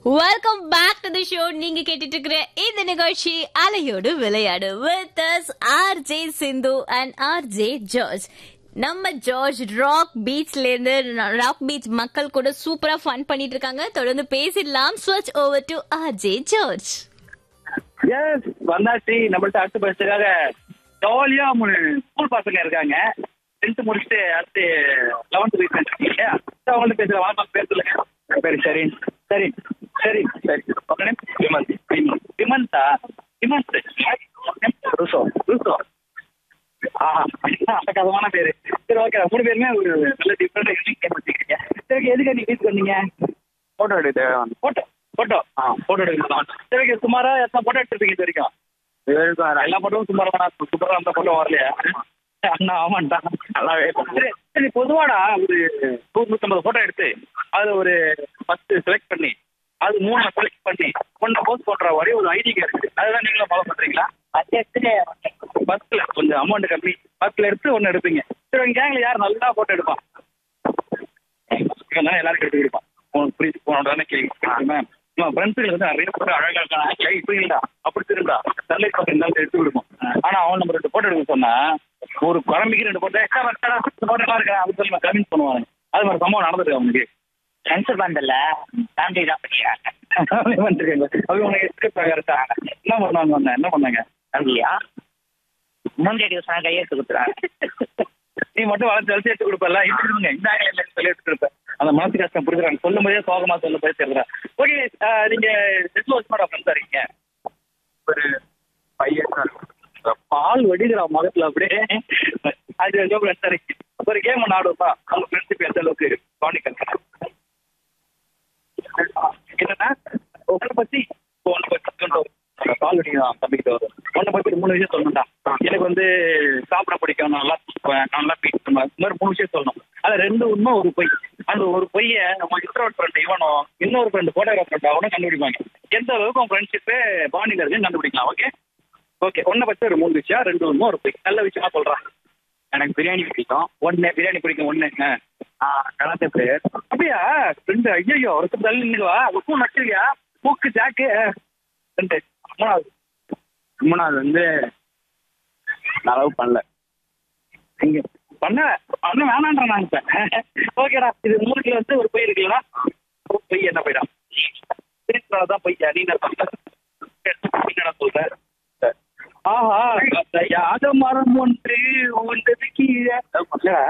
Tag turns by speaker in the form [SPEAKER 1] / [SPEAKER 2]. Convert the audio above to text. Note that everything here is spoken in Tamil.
[SPEAKER 1] Welcome back to the show நீங்க கேட்டுட்டு இருக்கிற இந்த நிகழ்ச்சி அலையோடு விளையாடு with us R J Sindhu and R J George நம்ம ஜார்ஜ் ராக் பீச்ல இருந்து ராக் பீச் மக்கள் கூட சூப்பரா ஃபன் பண்ணிட்டு இருக்காங்க தொடர்ந்து பேசிடலாம் switch over to R J George
[SPEAKER 2] எஸ் வந்தாச்சு நம்மள்ட்ட அடுத்த பஸ்ஸுக்காக ஜாலியா மூணு ஸ்கூல் பசங்க இருக்காங்க டென்த் முடிச்சுட்டு அடுத்து லெவன்த் போய் இருக்கீங்க அவங்கள்ட்ட பேசுற வணக்கம் பேர் சொல்லுங்க என் பேர் சரி சரி சரி சரி உங்க name? விமந்த் விமந்த் விமந்தா விமந்த் ருசோ ருசோ ஆஹா அட்டகாசமான பேரு சரி ஓகே மூணு பேருமே ஒரு நல்ல டிஃப்ரெண்ட் யூனிக் கேம் வச்சுக்கிறீங்க சரி எதுக்கு நீங்க வீட்டுக்கு வந்தீங்க
[SPEAKER 3] போட்டோ எடுத்து
[SPEAKER 2] போட்டோ போட்டோ ஆ போட்டோ எடுக்கலாம் சரி ஓகே சுமாரா எத்தனை போட்டோ எடுத்துருப்பீங்க இது வரைக்கும் எல்லா போட்டோவும் சுமாரா தான் சூப்பரா அந்த போட்டோ வரலையா அண்ணா ஆமாண்டா நல்லாவே சரி சரி பொதுவாடா ஒரு நூறு நூற்றம்பது போட்டோ எடுத்து அதுல ஒரு பத்து செலக்ட் பண்ணி அது மூணு செலக்ட் பண்ணி ஒன்றை போஸ்ட் பண்ற வரை ஒரு ஐடி இருக்கு அதுதான் நீங்களும் ஃபாலோ பண்றீங்களா பஸ்ல கொஞ்சம் அமௌண்ட் கம்மி பஸ்ல எடுத்து ஒன்னு எடுப்பீங்க சரி உங்க கேங்ல யார் நல்லா போட்டோ எடுப்பான் இதெல்லாம் எல்லாருக்கும் எடுத்து கொடுப்பான் உனக்கு புரியுது போன உடனே கேட்கும் மேம் நம்ம ஃப்ரெண்ட்ஸுக்கு வந்து நிறைய போட்டோ அழகா இருக்கான் இப்படி இல்லடா அப்படி திரும்பா சன்லைட் பக்கம் இருந்தாலும் எடுத்து கொடுப்போம் ஆனா அவன் நம்ம ரெண்டு போட்டோ எடுக்க சொன்னா ஒரு குழம்புக்கு ரெண்டு போட்டோ எக்ஸ்ட்ரா வரட்டா போட்டோ இருக்கா அப்படின்னு சொல்லி கன்வின்ஸ் பண்ணுவாங்க அது மாதிரி சம்பவம் நடந்துருக்கு அவனுக்கு
[SPEAKER 4] ஃப்ரெண்ட்ஸ் பந்தல்ல ஃபேமிலி தான் பண்ணிக்கிறாங்க
[SPEAKER 2] வந்துருக்காங்க அவங்க உனக்கு எஸ்கேப் ஆகிறதா என்ன பண்ணாங்க உன்னை? என்ன பண்ணாங்க
[SPEAKER 4] ஃபேமிலியா மூஞ்சி அடி சொன்னா கையெழுத்து கொடுத்துறாங்க
[SPEAKER 2] நீ மட்டும் வளர்த்து வளர்த்து எடுத்து கொடுப்பல இப்படி இந்த ஆங்கில இல்லைன்னு சொல்லி எடுத்து கொடுப்பேன் அந்த மனசு கஷ்டம் புரிஞ்சுறாங்க சொல்லும் போதே சோகமா சொல்லும் போதே தெரியுறா ஓகே நீங்க எட்டு வருஷமா ஃப்ரெண்ட்ஸா இருக்கீங்க
[SPEAKER 3] ஒரு ஃபைவ் இயர்ஸ் இருக்கும்
[SPEAKER 2] பால் வடிகிற முகத்துல அப்படியே அது எவ்வளோ ஃப்ரெண்ட்ஸா இருக்கு ஒரு கேம் ஒன்று ஆடுவோம்ப்பா அவங்க ஃப்ரெண்ட்ஷிப் எந்த அளவுக்கு பாண்டிங் என்னன்னா உங்களை பத்தி இப்போ ஒன்றை பத்தி சொல்லணும். பால் வடிக்கிறான் தம்பிக்கிட்ட வரும் உன்னை பத்தி ஒரு மூணு விஷயம் சொல்லணும்டா எனக்கு வந்து சாப்பிட பிடிக்கும் நான் நல்லா சாப்பிடுவேன், நான் நல்லா பீட் பண்ணுவேன் இந்த மாதிரி மூணு விஷயம் சொல்லணும் அது ரெண்டு உண்மை ஒரு பொய் அந்த ஒரு பொய்யை நம்ம இன்ட்ரோட் ஃப்ரெண்ட் இவனும் இன்னொரு ஃப்ரெண்ட் போட்டோகிராஃபர் அவனும் கண்டுபிடிப்பாங்க எந்த அளவுக்கு உன் ஃப்ரெண்ட்ஷிப்பு பாண்டிங் இருக்குன்னு கண்டுபிடிக்கலாம் ஓகே ஓகே ஒன்றை பத்தி ஒரு மூணு விஷயம் ரெண்டு உண்மை ஒரு பொய் நல்ல விஷயமா சொல்றான்
[SPEAKER 3] எனக்கு பிரியாணி பிடிக்கும்
[SPEAKER 2] ஒன்னு பிரியாணி பிடிக்கும் ஒன்னு
[SPEAKER 3] கராத்தே பிளேயர்
[SPEAKER 2] அப்படியா ரெண்டு ஐயோ ஒருத்தர் தள்ளி நின்னுவா உப்பு நச்சிருக்கியா மூக்கு ஜாக்கு ரெண்டு மூணாவது
[SPEAKER 3] மூணாவது வந்து நான் லவ் பண்ணல
[SPEAKER 2] இங்க பண்ண பண்ண வேணான்ற நான் இப்ப ஓகேடா இது மூணு கிலோ வந்து ஒரு பொய் இருக்குல்லடா ஒரு பொய் என்ன போயிடா தான் பொய்யா நீ என்ன சொல்ற ஆஹா யாத மரம் ஒன்று உண்டது கீழே